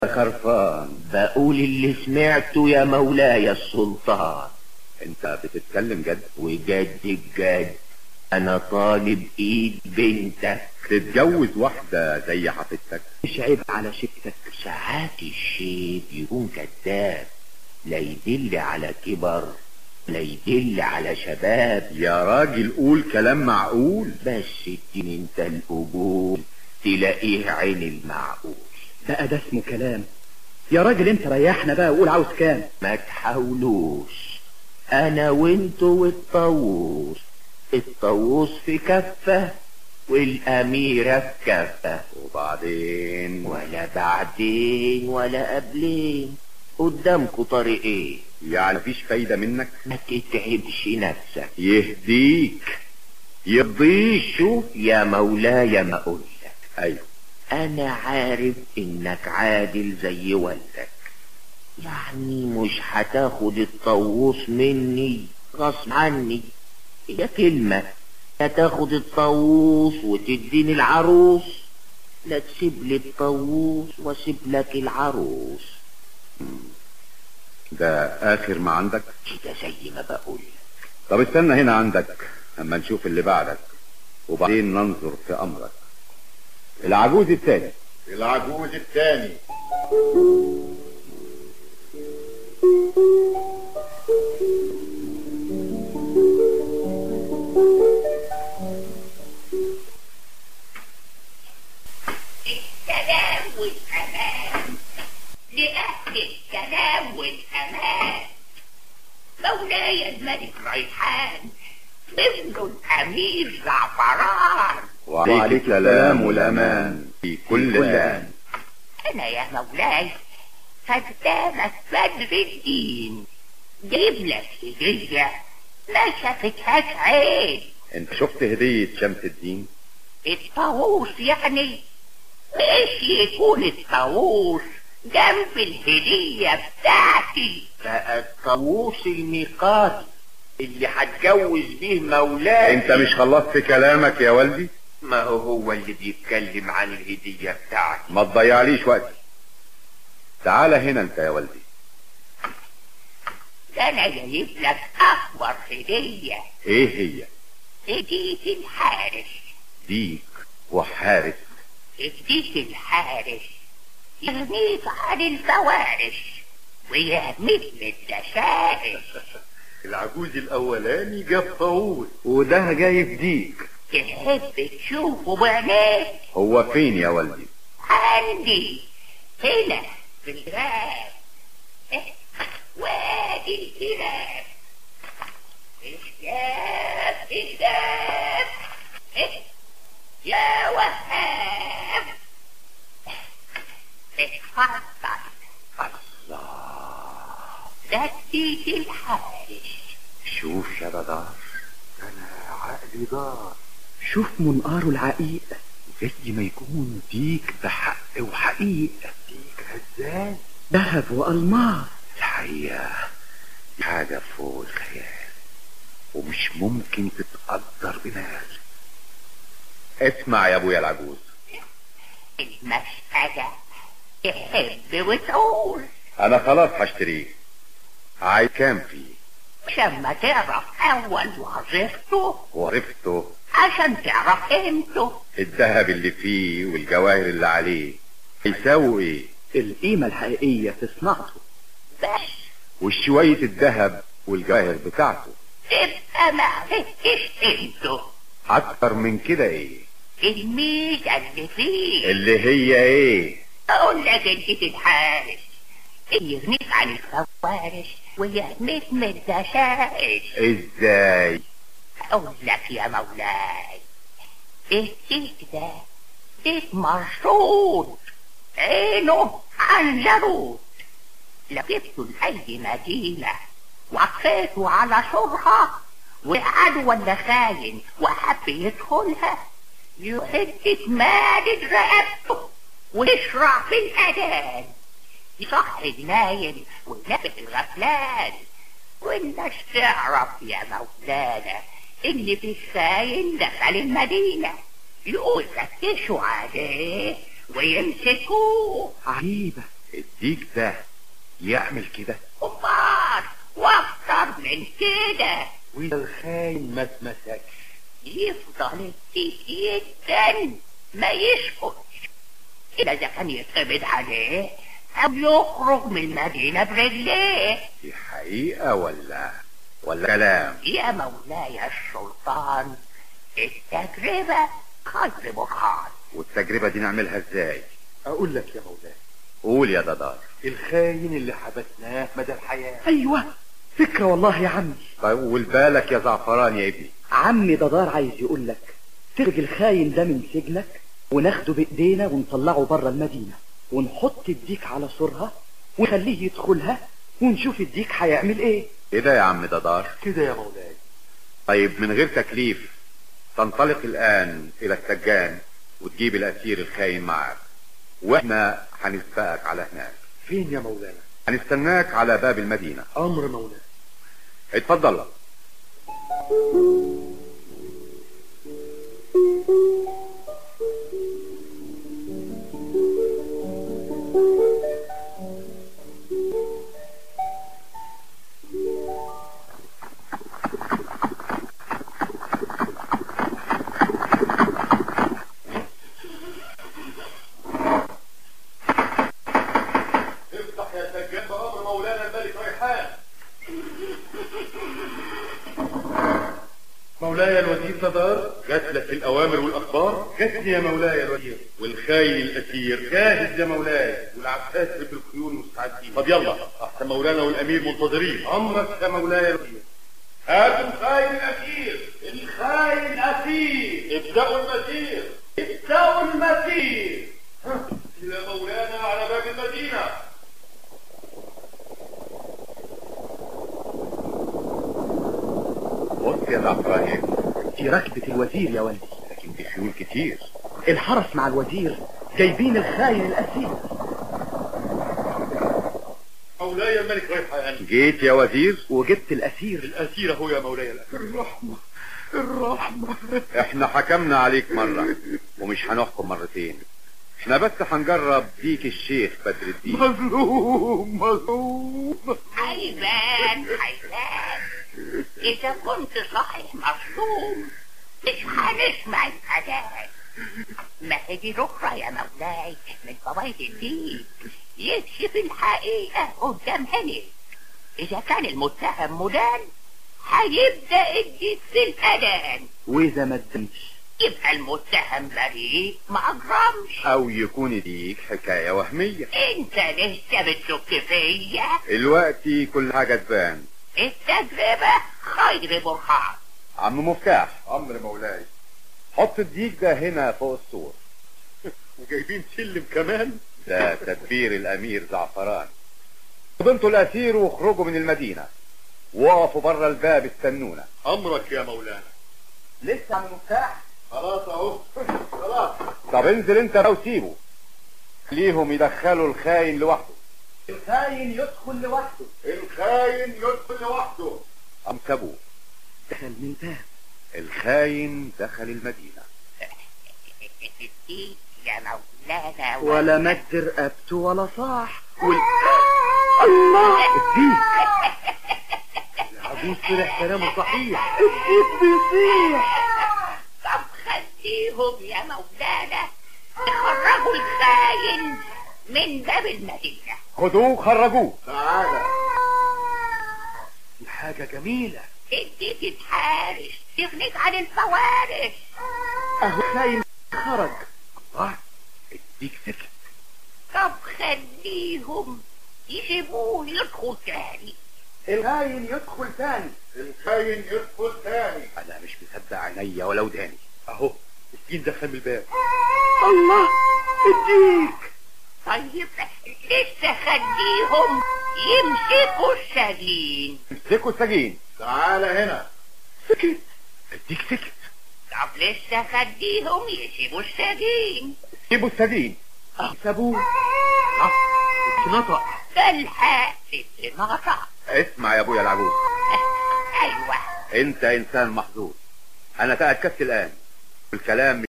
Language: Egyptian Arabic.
خرفان بقول اللي سمعته يا مولاي السلطان انت بتتكلم جد وجد الجد انا طالب ايد بنتك تتجوز واحدة زي حفيدتك مش عيب على شبتك ساعات الشيب يكون كذاب لا يدل على كبر لا يدل على شباب يا راجل قول كلام معقول بس اديني انت القبول تلاقيه عين المعقول بقى ده اسمه كلام يا راجل انت ريحنا بقى وقول عاوز كام ما تحاولوش انا وانتو والطاووس الطاووس في كفة والاميرة في كفة وبعدين ولا بعدين ولا قبلين قدامكوا طريقين يعني مفيش فايدة منك ما تتعبش نفسك يهديك يرضيك شوف يا مولاي ما اقولك ايوه انا عارف انك عادل زي والدك يعني مش هتاخد الطاووس مني غصب عني هي كلمة هتاخد الطاووس وتديني العروس لا تسيب لي الطاووس واسيب لك العروس ده اخر ما عندك كده زي ما بقول طب استنى هنا عندك اما نشوف اللي بعدك وبعدين ننظر في امرك العجوز الثاني العجوز الثاني السلام والأمان لأهل السلام والأمان مولاي الملك ريحان ابن الأمير زعفران وعليك السلام والامان في كل آن أنا يا مولاي خدامك بدر الدين جايب لك هدية ما شافتهاش عين انت شفت هدية شمس الدين الطاووس يعني مش يكون الطاووس جنب الهدية بتاعتي بقى الطاووس الميقاتي اللي هتجوز بيه مولاي انت مش خلصت كلامك يا والدي ما هو هو اللي بيتكلم عن الهدية بتاعتي ما تضيعليش وقتي تعال هنا انت يا والدي ده انا جايب لك اكبر هدية ايه هي هدية الحارس ديك وحارس هدية الحارس يغنيك عن الفوارس ويهمك من الدشائش العجوز الاولاني جاب طاووس وده جايب ديك تحب تشوفه بعينيك هو فين يا والدي عندي هنا في الغاب إيه، وادي الكلاب الكلاب الكلاب إيه، يا وهاب اتفضل ده الديك الحارس شوف يا بدار انا عقلي دار شوف منقاره العقيق زي ما يكون ديك بحق وحقيق ديك هزاز ذهب والماس الحقيقة دي حاجة فوق الخيال ومش ممكن تتقدر بمال اسمع يا ابويا العجوز المسألة تحب وتقول انا خلاص هشتريه عايز كام فيه مش اما تعرف اول وظيفته وعرفته عشان تعرف قيمته الذهب اللي فيه والجواهر اللي عليه هيساووا ايه القيمة الحقيقية في صناعته بس وشوية الذهب والجواهر بتاعته تبقى ما عرفتش قيمته اكتر من كده ايه الميزة اللي فيه اللي هي ايه اقول لك انت الحارس يغنيك عن الفوارس ويهمك من الدشائش ازاي اقول لك يا مولاي الديك ده ديك مرصود عينه عنزروت لو جبته لأي مدينة وقفته على سرها وعدو ولا خاين وحب يدخلها يهد مال رقبته ويشرع في الأذان يصحي النايم وينبه الغفلان والناس تعرف يا مولانا اللي في الخاين دخل المدينة يقول فتشوا عليه ويمسكوه عجيبة الديك ده يعمل كده أمال واكتر من كده وإذا الخاين ما اتمسكش يفضل الديك جدا ما يسكتش إلا إذا كان يتقبض عليه أو يخرج من المدينة برجليه دي حقيقة ولا ولا كلام يا مولاي السلطان التجربة خير برهان والتجربة دي نعملها ازاي أقول لك يا مولاي قول يا ددار الخاين اللي حبسناه مدى الحياة ايوه فكرة والله يا عمي طيب قول بالك يا زعفران يا ابني عمي ددار عايز يقول لك تخرج الخاين ده من سجنك وناخده بايدينا ونطلعه بره المدينة ونحط الديك على سورها ونخليه يدخلها ونشوف الديك هيعمل ايه ايه ده يا عم ددار كده يا مولاي طيب من غير تكليف تنطلق الآن إلى السجان وتجيب الأسير الخاين معك وإحنا هنسبقك على هناك فين يا مولانا هنستناك على باب المدينة أمر مولانا اتفضل افتح يا سجان بأمر مولانا الملك ريحان مولاي الوزير صدار جات لك الأوامر والأخبار جاتني يا مولاي الوزير والخاين الأسير جاهز يا مولاي والعباس بالخيول مستعدين طب يلا أحسن مولانا والأمير منتظرين أمرك يا مولاي الوزير هاتوا الخاين الأسير الخاين الأسير ابدأوا المسير ابدأوا المسير ها، إلى مولانا على باب المدينة بص يا زعفران يا ابني دي ركبة الوزير يا ولدي لكن دي خيول كتير الحرس مع الوزير جايبين الخاين الأسير مولاي الملك ريحان جيت يا وزير وجبت الأسير الأسير هو يا مولاي الأسير الرحمة الرحمة احنا حكمنا عليك مرة ومش هنحكم مرتين احنا بس هنجرب ديك الشيخ بدر الدين مظلوم مظلوم حيبان حيبان إذا كنت صحيح مظلوم مش هنسمع الأذان ما هي دي ركرة يا مولاي من فوائد الدين يكشف الحقيقة قدام عينيك إذا كان المتهم مدان هيبدأ الدين في الأذان وإذا ما ادمش يبقى المتهم بريء ما أجرمش او يكون ديك حكاية وهمية انت لسه بتشك فيا الوقت كل حاجة تبان التجربة خير برهان عم مفتاح أمر مولاي حط الديك ده هنا فوق السور وجايبين سلم كمان ده تدبير الامير زعفران بنتوا الاسير واخرجوا من المدينة وقفوا بره الباب استنونا أمرك يا مولانا لسه عم مفتاح خلاص أهو خلاص طب انزل انت بقى وسيبه خليهم يدخلوا الخاين لوحده الخاين يدخل لوحده الخاين يدخل لوحده قام سابوه دخل من باب الخاين دخل المدينة الدين يا مولانا ولا مد رقبته ولا صاح وال... الله الديك العجوز طلع كلامه صحيح الديك بيصيح طب خليهم يا مولانا يخرجوا الخاين من باب المدينة خدوه خرجوه تعالى دي حاجة جميلة اديك الحارس تغنيك عن الفوارس اهو خاين خرج الله الديك سكت طب خليهم يسيبوه يدخل تاني الخاين يدخل تاني الخاين يدخل تاني انا مش مصدق عينيا ولا وداني أهو الدين دخل من الباب الله الديك طيب لسه خليهم يمسكوا السجين امسكوا السجين تعالى هنا سكت الديك سكت طب لسه خليهم يسيبوا السجين سيبوا السجين سابوه اتنطق فالحق النطق اسمع يا ابويا العجوز ايوه انت انسان محظوظ انا تاكدت الان الكلام